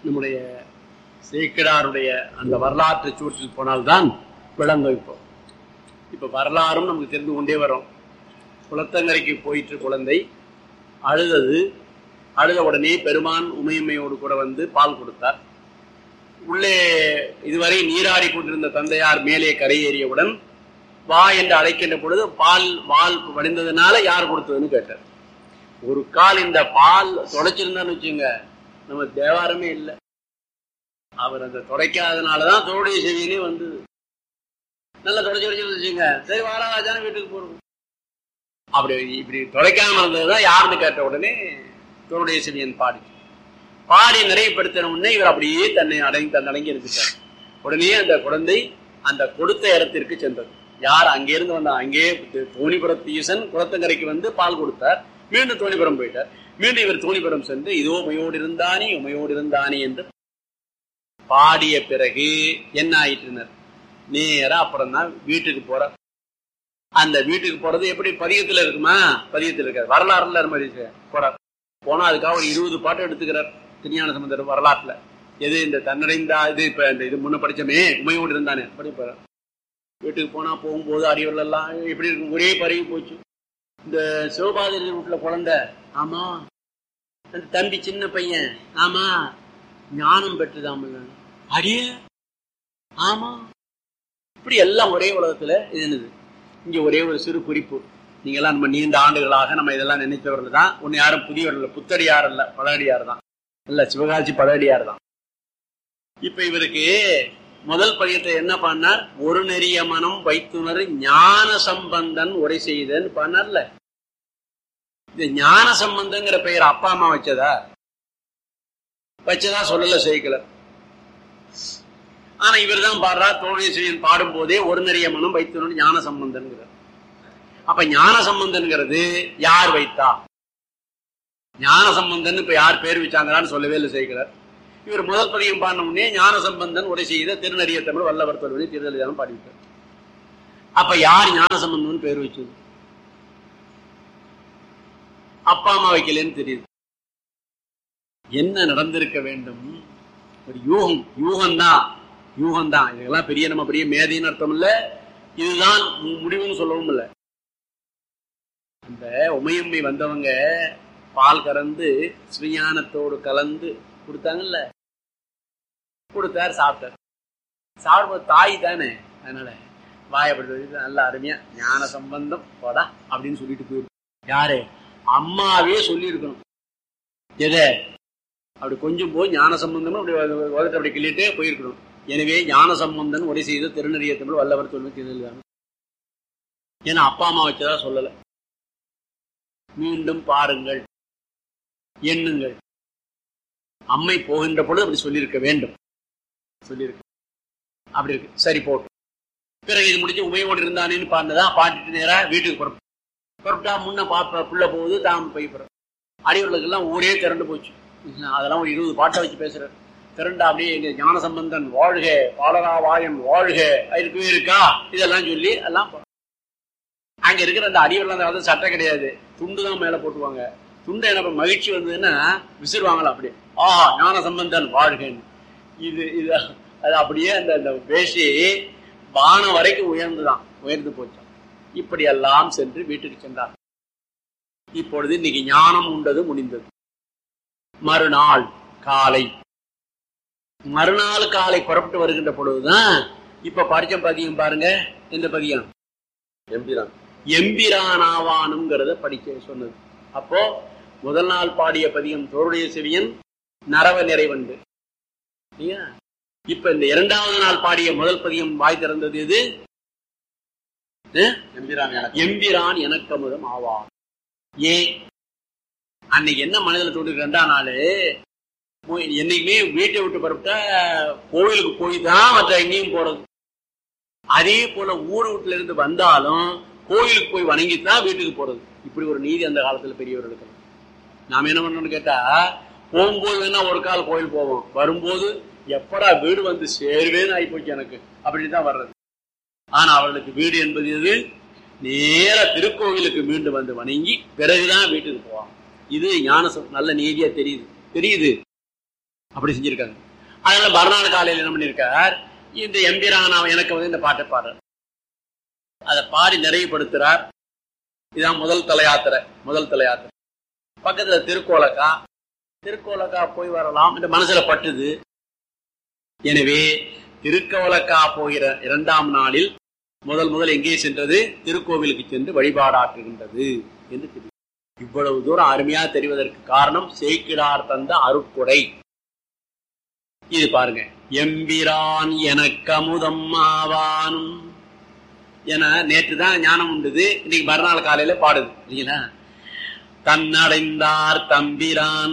நம்முடைய சேக்கிடாருடைய அந்த வரலாற்று சூற்றில் போனால்தான் விளங்கும் இப்போ இப்ப வரலாறும் நமக்கு தெரிந்து கொண்டே வரும் குளத்தங்கரைக்கு போயிற்று குழந்தை அழுதது அழுத உடனே பெருமான் உமையம்மையோடு கூட வந்து பால் கொடுத்தார் உள்ளே இதுவரை நீராடி கொண்டிருந்த தந்தையார் மேலே கரையேறியவுடன் வா என்று அழைக்கின்ற பொழுது பால் வால் வடிந்ததுனால யார் கொடுத்ததுன்னு கேட்டார் ஒரு கால் இந்த பால் தொடச்சிருந்தான்னு வச்சுங்க நம்ம தேவாரமே இல்லை அவர் அந்த துடைக்காதனாலதான் தோடைய செவியிலே வந்தது நல்லா தொடச்சி தொடச்சி வச்சுங்க சரி வாராஜான வீட்டுக்கு போறோம் அப்படி இப்படி துடைக்காம இருந்ததுதான் யாருன்னு கேட்ட உடனே தோடைய செவியன் பாடி பாடி நிறைவுபடுத்தின உடனே இவர் அப்படியே தன்னை அடங்கி தன் அடங்கி இருந்துட்டார் உடனே அந்த குழந்தை அந்த கொடுத்த இடத்திற்கு சென்றது யார் அங்கிருந்து வந்தா அங்கே தோணிபுரத்து ஈசன் குளத்தங்கரைக்கு வந்து பால் கொடுத்தார் மீண்டும் தோணிபுரம் போயிட்டார் மீண்டும் இவர் தோணிபுரம் சென்று இதோ உமையோடு இருந்தானே உமையோடு இருந்தானே என்று பாடிய பிறகு என்ன ஆயிட்டுனர் நேரா அப்புறம் தான் வீட்டுக்கு போற அந்த வீட்டுக்கு போறது எப்படி பதியத்துல இருக்குமா பதியத்துல இருக்காது வரலாறுல மாதிரி போறார் போனா அதுக்காக ஒரு இருபது பாட்டு எடுத்துக்கிறார் திருஞான சம்பந்தர் வரலாற்றுல எது இந்த தன்னடைந்தா இது இப்ப இந்த இது முன்ன படிச்சமே உமையோடு இருந்தானே படிப்பார் வீட்டுக்கு போனா போகும்போது அறிவுல எல்லாம் எப்படி இருக்கும் ஒரே பரவி போச்சு இந்த சிவபாதிரி வீட்டுல குழந்தை ஆமா அந்த தம்பி சின்ன பையன் ஆமா ஞானம் பெற்றுதாம அடியே ஆமா இப்படி எல்லாம் ஒரே உலகத்துல இது என்னது இங்க ஒரே ஒரு சிறு குறிப்பு நீங்க எல்லாம் நம்ம நீண்ட ஆண்டுகளாக நம்ம இதெல்லாம் நினைத்தவர்கள் தான் ஒன்னு யாரும் புதியவர்கள் புத்தடியார் இல்ல பழடியார் தான் இல்ல சிவகாசி பழடியார் தான் இப்ப இவருக்கு முதல் பதியத்தை என்ன பண்ணார் ஒரு நெறிய மனம் வைத்துணர் ஞான சம்பந்தன் உரை செய்தன்னு பண்ணார்ல இந்த ஞான சம்பந்தங்கிற பெயர் அப்பா அம்மா வச்சதா வச்சதா சொல்லல செய்கல ஆனா இவர் தான் பாடுறார் தோழேஸ்வரியன் பாடும் போதே ஒரு நிறைய மனம் வைத்துணர் ஞான சம்பந்தன்கிறார் அப்ப ஞான சம்பந்தன்கிறது யார் வைத்தா ஞான சம்பந்தன் இப்ப யார் பேர் வச்சாங்களான்னு சொல்லவே இல்லை செய்கிறார் இவர் முதல் பதியம் பாடின உடனே ஞான சம்பந்தன் உரை செய்த திருநறிய தமிழ் வல்லவர் தொல்வனை திருதலிதானம் பாடிவிட்டார் அப்ப யார் ஞான சம்பந்தன் பேர் வச்சது அப்பா அம்மா வைக்கலன்னு தெரியுது என்ன நடந்திருக்க வேண்டும் ஒரு யூகம் யூகம் தான் யூகம் தான் இதெல்லாம் பெரிய நம்ம பெரிய மேதைன்னு அர்த்தம் இல்ல இதுதான் முடிவுன்னு சொல்லவும் இல்லை அந்த உமையம்மை வந்தவங்க பால் கறந்து ஸ்ரீஞானத்தோடு கலந்து கொடுத்தாங்கல்ல கொடுத்தார் சாப்பிட்டார் சாப்பிடும்போது தாய் தானே அதனால வாயப்பட்டு நல்ல அருமையா ஞான சம்பந்தம் போடா அப்படின்னு சொல்லிட்டு போயிருக்கு யாரு அம்மாவே சொல்லி இருக்கணும் எதை அப்படி கொஞ்சம் போய் ஞான சம்பந்தம் அப்படி உதட்டு அப்படி கிள்ளிட்டே போயிருக்கணும் எனவே ஞான சம்பந்தன் உரை செய்த திருநறிய தமிழ் வல்லவர் தொண்ணூத்தி ஏன்னா அப்பா அம்மா வச்சதா சொல்லல மீண்டும் பாருங்கள் எண்ணுங்கள் அம்மை போகின்ற பொழுது அப்படி சொல்லியிருக்க வேண்டும் சொல்லியிருக்கு அப்படி இருக்கு சரி போட்டு பிறகு இது முடிஞ்சு உமையோடு இருந்தானேன்னு பாடினதான் பாட்டுட்டு நேரா வீட்டுக்கு புறப்பட்டு புறப்பட்டா முன்ன பாப்ப புள்ள போகுது தாம் போய் அடிவர்களுக்கெல்லாம் ஊரே திரண்டு போச்சு அதெல்லாம் ஒரு இருபது பாட்டை வச்சு பேசுறாரு திரண்டா அப்படியே எங்க ஞான சம்பந்தன் வாழ்க பாலரா வாயன் வாழ்க இருக்கவே இருக்கா இதெல்லாம் சொல்லி எல்லாம் அங்க இருக்கிற அந்த அடிவர்கள் அந்த சட்டை கிடையாது துண்டு தான் மேல போட்டுவாங்க துண்டை என்ன மகிழ்ச்சி வந்ததுன்னா விசிறுவாங்களா அப்படியே ஆ ஞான சம்பந்தன் வாழ்கன்னு இது இது அது அப்படியே அந்த அந்த வேஷி வானம் வரைக்கும் உயர்ந்துதான் உயர்ந்து போச்சான் இப்படி எல்லாம் சென்று வீட்டுக்கு சென்றார் இப்பொழுது இன்னைக்கு ஞானம் உண்டது முடிந்தது மறுநாள் காலை மறுநாள் காலை புறப்பட்டு வருகின்ற பொழுதுதான் இப்ப படிச்ச பதியம் பாருங்க இந்த பதியம் எம்பிரான் எம்பிரானாவானுங்கிறத படிக்க சொன்னது அப்போ முதல் நாள் பாடிய பதியம் தோருடைய செவியன் நரவ நிறைவண்டு இப்ப இந்த இரண்டாவது நாள் பாடிய முதல் பதியம் வாய் திறந்தது எது எம்பிரான் எனக்கமுதம் ஆவான் ஏன் அன்னைக்கு என்ன மனதில் தோன்று ரெண்டாம் நாள் என்னைக்குமே வீட்டை விட்டு புறப்பட்டா கோவிலுக்கு போய் தான் மற்ற எங்கேயும் போறது அதே போல ஊர் வீட்டுல இருந்து வந்தாலும் கோயிலுக்கு போய் வணங்கித்தான் வீட்டுக்கு போறது இப்படி ஒரு நீதி அந்த காலத்துல பெரியவர்களுக்கு நாம என்ன பண்ணணும்னு கேட்டா போகும்போது வேணா ஒரு கால் கோயில் போவோம் வரும்போது எப்படா வீடு வந்து சேருவேன்னு ஆயிப்போச்சு எனக்கு அப்படின்னு தான் வர்றது ஆனா அவர்களுக்கு வீடு என்பது எது நேர திருக்கோவிலுக்கு மீண்டும் வந்து வணங்கி பிறகுதான் வீட்டுக்கு போவாங்க இது ஞான நல்ல நீதியா தெரியுது தெரியுது அப்படி செஞ்சிருக்காங்க அதனால மறுநாள் காலையில் என்ன பண்ணியிருக்கார் இந்த எம்பிரான் எனக்கு வந்து இந்த பாட்டை பாடுறார் அதை பாடி நிறைவுபடுத்துறார் இதான் முதல் தலையாத்திரை முதல் தலையாத்திரை பக்கத்துல திருக்கோலக்கா திருக்கோலக்கா போய் வரலாம் என்று மனசுல பட்டுது எனவே திருக்கோலக்கா போகிற இரண்டாம் நாளில் முதல் முதல் எங்கே சென்றது திருக்கோவிலுக்கு சென்று வழிபாடாற்றுகின்றது என்று தெரியும் இவ்வளவு தூரம் அருமையா தெரிவதற்கு காரணம் சேக்கிடார் தந்த அருட்கொடை இது பாருங்க எம்பிரான் எனக்கு அமுதம் ஆவானும் என நேற்று தான் ஞானம் உண்டுது இன்னைக்கு மறுநாள் காலையில பாடுது இல்லைங்களா தன்னடைந்தார் தம்பிரான்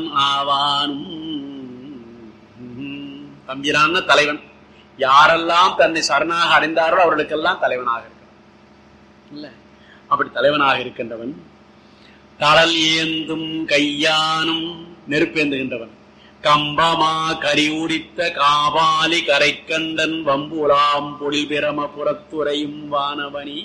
ஆவானும் தம்பிரான் தலைவன் யாரெல்லாம் தன்னை சரணாக அடைந்தாரோ அவர்களுக்கெல்லாம் தலைவனாக இருக்க இல்ல அப்படி தலைவனாக இருக்கின்றவன் கடல் ஏந்தும் கையானும் நெருப்பேந்துகின்றவன் கம்பமா கரி உடித்த காபாலி கரைக்கண்டன் வம்புலாம் பொழில் பிரம புறத்துறையும் வானவனி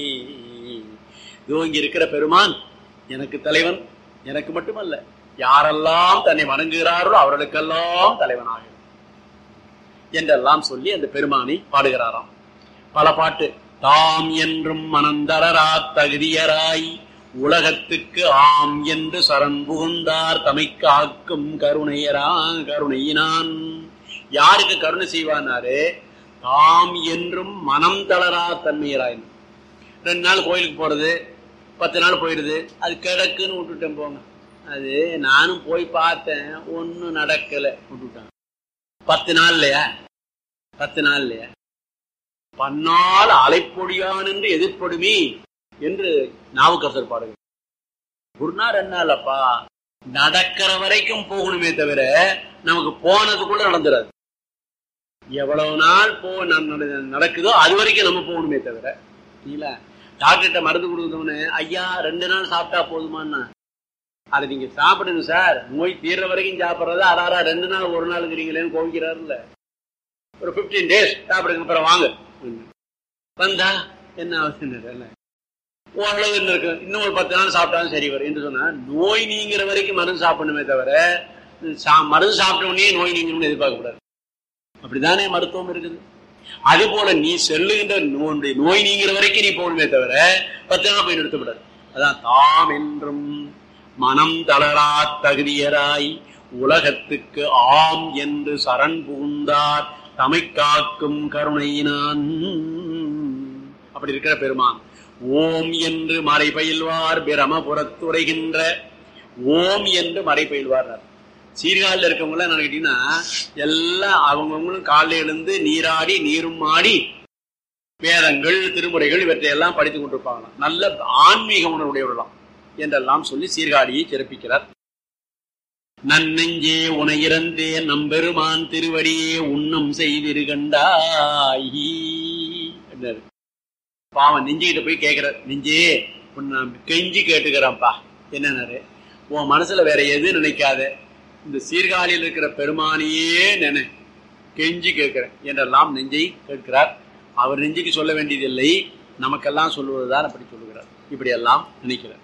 இதோ இங்க இருக்கிற பெருமான் எனக்கு தலைவன் எனக்கு மட்டுமல்ல யாரெல்லாம் தன்னை வணங்குகிறாரோ அவர்களுக்கெல்லாம் தலைவனாக இருக்கிறான். என்றெல்லாம் சொல்லி அந்த பெருமானை பாடுகிறாராம் பல பாட்டு தாம் என்றும் மனந்தரரா தகுதியராய் உலகத்துக்கு ஆம் என்று சரண் புகுந்தார் தமை காக்கும் கருணையரா கருணையினான் யாருக்கு கருணை செய்வானாரு தாம் என்றும் மனம் தளரா தன்மையராய் ரெண்டு நாள் கோயிலுக்கு போறது பத்து நாள் போயிடுது அது கிடக்குன்னு விட்டுட்டேன் போங்க அது நானும் போய் பார்த்தேன் ஒன்னும் நடக்கல விட்டுட்டாங்க பத்து நாள் இல்லையா பத்து நாள் இல்லையா பன்னால் அலைப்பொடியான் என்று எதிர்ப்படுமே என்று நாவுக்கரசர் பாடுங்க ஒரு நாள் ரெண்டு நாள் அப்பா நடக்கிற வரைக்கும் போகணுமே தவிர நமக்கு போனதுக்குள்ள நடந்துடாது எவ்வளவு நாள் போ ந- நட- நடக்குதோ அது வரைக்கும் நம்ம போகணுமே தவிர இல்ல டாக்டர்கிட்ட மருந்து கொடுக்கணும்னு ஐயா ரெண்டு நாள் சாப்பிட்டா போதுமான்னா அதை நீங்க சாப்பிடுங்க சார் நோய் தீர்ற வரைக்கும் சாப்பிடுறதா அடாரா ரெண்டு நாள் ஒரு நாளுங்கிறீங்களேன்னு கோவிக்கிறாருல்ல ஒரு 15 டேஸ் சாப்பிடுங்க அப்புறம் வாங்க வந்தா என்ன அவசியம் இல்லை ஓரளவு என்ன இருக்கு இன்னும் ஒரு பத்து நாள் சாப்பிட்டாலும் சரி வரும் என்று சொன்னா நோய் நீங்கிற வரைக்கும் மருந்து சாப்பிடணுமே தவிர சா- மருந்து சாப்பிட்ட உடனே நோய் நீங்கணும்னு எதிர்பார்க்க கூடாது அப்படிதானே மருத்துவம் இருக்குது அதே போல நீ செல்லுகின்ற நோய் நோய் நீங்கிற வரைக்கும் நீ போகணுமே தவிர பத்து நாள் போய் நிறுத்தப்படாது அதான் தாம் என்றும் மனம் தளரா தகுதியராய் உலகத்துக்கு ஆம் என்று சரண் புகுந்தார் தமை காக்கும் கருணையினான் அப்படி இருக்கிற பெருமான் ஓம் என்று மறை பயில்வார் பிரமபுரத்துரைகின்ற ஓம் என்று மறை பயில்வார் சீர்காழில் இருக்கவங்க என்ன கேட்டீங்கன்னா எல்லாம் அவங்கவுங்களும் காலைல எழுந்து நீராடி நீரும் ஆடி வேதங்கள் திருமுறைகள் இவற்றையெல்லாம் படித்துக் கொண்டிருப்பாங்களாம் நல்ல ஆன்மீக உணர்வுடையவர்களாம் என்றெல்லாம் சொல்லி சீர்காழியை சிறப்பிக்கிறார் நன்னெஞ்சே உனையிறந்தே நம்பெருமான் திருவடியே உன்னம் செய்திருகண்டாய் என்றாரு. பாவம் நெஞ்சுகிட்ட போய் கேட்கிறார் நெஞ்சே உன்னை நான் கெஞ்சி கேட்டுக்கிறேன்ப்பா என்னன்னாரு உன் மனசுல வேற எது நினைக்காத இந்த சீர்காழியில் இருக்கிற பெருமானியே நினை கெஞ்சி கேட்கிறேன் என்றெல்லாம் நெஞ்சை கேட்கிறார் அவர் நெஞ்சுக்கு சொல்ல வேண்டியதில்லை நமக்கெல்லாம் சொல்லுவதுதான் அப்படி சொல்லுகிறார் இப்படி எல்லாம் நினைக்கிறார்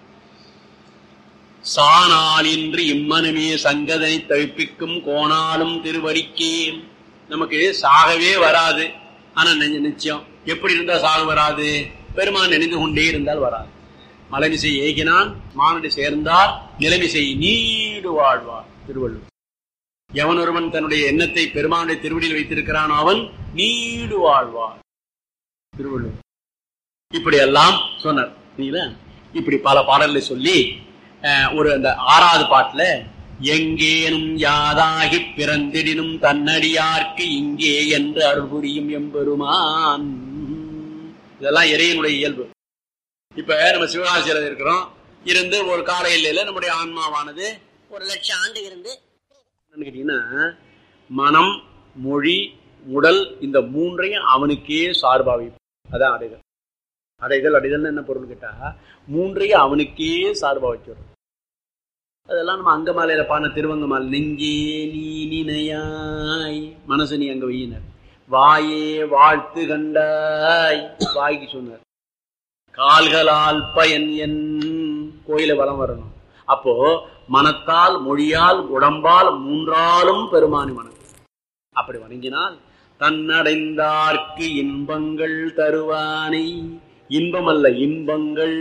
சானால் இன்று இம்மனுமே சங்கதனை தவிப்பிக்கும் கோணாலும் திருவடிக்கே நமக்கு சாகவே வராது ஆனா நெஞ்ச- நிச்சயம் எப்படி இருந்தா சாக வராது பெருமான் நினைந்து கொண்டே இருந்தால் வராது மலைமிசை ஏகினான் மானடி சேர்ந்தார் நிலைமிசை நீடு வாழ்வார் திருவள்ளுவர் எவன் ஒருவன் தன்னுடைய எண்ணத்தை பெருமானுடைய திருவடியில் வைத்திருக்கிறான் அவன் நீடு வாழ்வார் திருவள்ளுவர் இப்படி எல்லாம் சொன்னார் சரிங்களா? இப்படி பல பாடல்களை சொல்லி அஹ், ஒரு அந்த ஆறாவது பாட்டுல எங்கேனும் யாதாகி பிறந்திடினும் தன்னடியார்க்கு இங்கே என்று அருள் புரியும் எம்பெருமான் இதெல்லாம் இறைவனுடைய இயல்பு இப்ப நம்ம சிவகாசியில இருக்கிறோம் இருந்து ஒரு காலையில நம்முடைய ஆன்மாவானது ஒரு லட்சம் ஆண்டு இருந்து என்னன்னு கேட்டீங்கன்னா மனம் மொழி உடல் இந்த மூன்றையும் அவனுக்கே சார்பாவி அதான் அடைதல் அடைதல் அடைதல் என்ன பொருள் கேட்டா மூன்றையும் அவனுக்கே சார்பா வச்சிடும் அதெல்லாம் நம்ம அங்கமாலையில பாடின திருவங்கமால் நெஞ்சே நீ நினையாய் மனசு நீ அங்க வையினர் வாயே வாழ்த்து கண்டாய் வாய்க்கு சொன்னார் கால்களால் பயன் என் கோயில வலம் வரணும் அப்போ மனத்தால் மொழியால் உடம்பால் மூன்றாலும் பெருமானி மனம் அப்படி வணங்கினால் தன்னடைந்தார்க்கு இன்பங்கள் தருவானை இன்பம் அல்ல இன்பங்கள்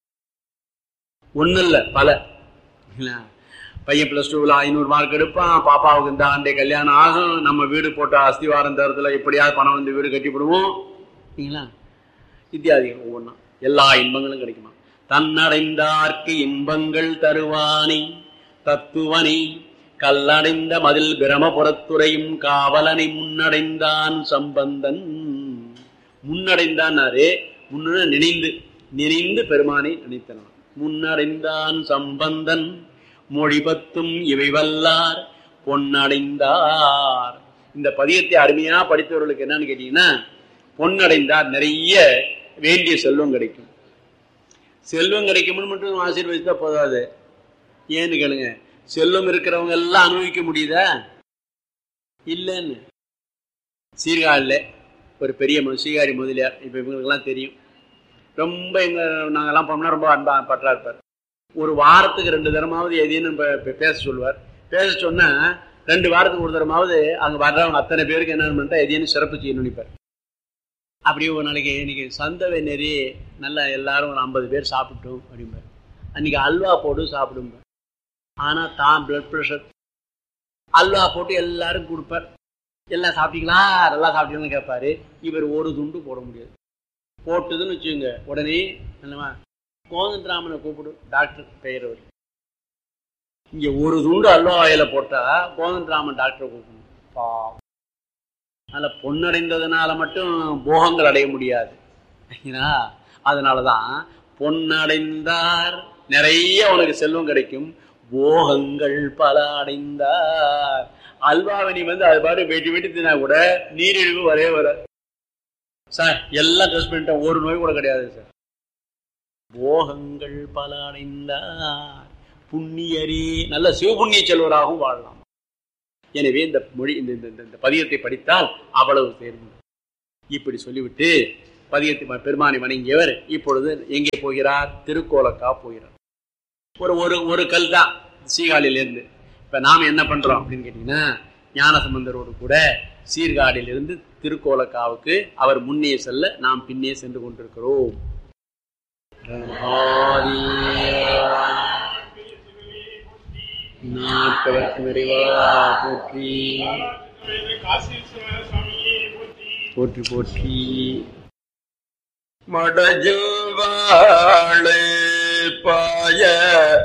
ஒண்ணு இல்ல பல இல்ல? பையன் பிளஸ் டூவில் ஐநூறு மார்க் எடுப்பான் பாப்பாவுக்கு இந்த ஆண்டே கல்யாணம் ஆகும் நம்ம வீடு போட்ட அஸ்திவாரம் தரத்துல எப்படியாவது பணம் வந்து வீடு கட்டிவிடுவோம் சரிங்களா இத்தியாதிகள் ஒவ்வொன்றா எல்லா இன்பங்களும் கிடைக்குமா தன்னடைந்தார்க்கு இன்பங்கள் தருவானை தத்துவனை கல்லடைந்த மதில் பிரமபுரத்துறையும் காவலனை முன்னடைந்தான் சம்பந்தன் முன்னடைந்தான்னாரு முன்ன நினைந்து நினைந்து பெருமானை நினைத்தனான் முன்னடைந்தான் சம்பந்தன் மொழிபத்தும் இவை வல்லார் பொன்னடைந்தார் இந்த பதியத்தை அருமையா படித்தவர்களுக்கு என்னன்னு கேட்டீங்கன்னா பொன்னடைந்தார் நிறைய வேண்டிய செல்வம் கிடைக்கும் செல்வம் கிடைக்கும்னு மட்டும் ஆசீர்வதித்தா போதாது ஏன்னு கேளுங்க செல்வம் இருக்கிறவங்க எல்லாம் அனுபவிக்க முடியுதா இல்லைன்னு சீர்காழில் ஒரு பெரிய மனு சீர்காழி முதலியார் இப்போ இவங்களுக்கெல்லாம் தெரியும் ரொம்ப எங்க நாங்கெல்லாம் போனோம்னா ரொம்ப அன்பா பற்றா இருப்பார் ஒரு வாரத்துக்கு ரெண்டு தரமாவது எதையும் பே- பே- பேச சொல்லுவார் பேச சொன்னா ரெண்டு வாரத்துக்கு ஒரு தரமாவது அங்க வர்றவங்க அத்தனை பேருக்கு என்ன பண்ணிட்டா எதையும் சிறப்பு செய்யணும்னு நினைப்பார் அப்படியே ஒரு நாளைக்கு இன்னைக்கு சந்தவை நெறி நல்லா எல்லாரும் ஒரு ஐம்பது பேர் சாப்பிட்டோம் அப்படிம்பார் அன்னைக்கு அல்வா போட்டு சாப்பிடுங்க ஆனா தான் பிளட் ப்ரெஷர் அல்வா போட்டு எல்லாரும் கொடுப்பார் எல்லாம் சாப்பிட்டீங்களா நல்லா சாப்பிட்டீங்கன்னு கேட்பாரு இவர் ஒரு துண்டு போட முடியாது போட்டுதுன்னு வச்சுக்கோங்க உடனே என்னவா கோதண்டராமனை கூப்பிடு டாக்டர் பெயர் அவர் இங்க ஒரு துண்டு அல்வா வாயில போட்டா கோதண்டராமன் டாக்டரை கூப்பிடணும் பாவம் அதனால பொன்னடைந்ததுனால மட்டும் போகங்கள் அடைய முடியாது சரிங்களா? அதனாலதான் பொன்னடைந்தார் நிறைய உனக்கு செல்வம் கிடைக்கும் போகங்கள் பல அடைந்தார் அல்வாவை நீ வந்து அது பாட்டு வெட்டி வெட்டி தின்னா கூட நீரிழிவு வரவே வராது சார் எல்லாம் டெஸ்ட் பண்ணிட்டேன் ஒரு நோய் கூட கிடையாது சார் போகங்கள் பல அடைந்தார் புண்ணியரே நல்ல சிவபுண்ணிய செல்வராகவும் வாழலாம் எனவே இந்த மொழி இந்த இந்த- இந்த- இந்த பதியத்தை படித்தால் அவ்வளவு தேர்வு இப்படி சொல்லிவிட்டு பதியத்தை ம- பெருமானை வணங்கியவர் இப்பொழுது எங்கே போகிறார் திருக்கோலக்கா போகிறார் ஒரு ஒரு ஒரு கல் தான் சீகாழிலிருந்து இப்ப நாம என்ன பண்றோம் அப்படின்னு கேட்டீங்கன்னா ஞானசம்பந்தரோடு கூட சீர்காழிலிருந்து திருக்கோலக்காவுக்கு அவர் முன்னே செல்ல நாம் பின்னே சென்று கொண்டிருக்கிறோம் நாட்டவர்க்கு நிறைவா போற்றி போற்றி போற்றி மடஜில் வாழை பாய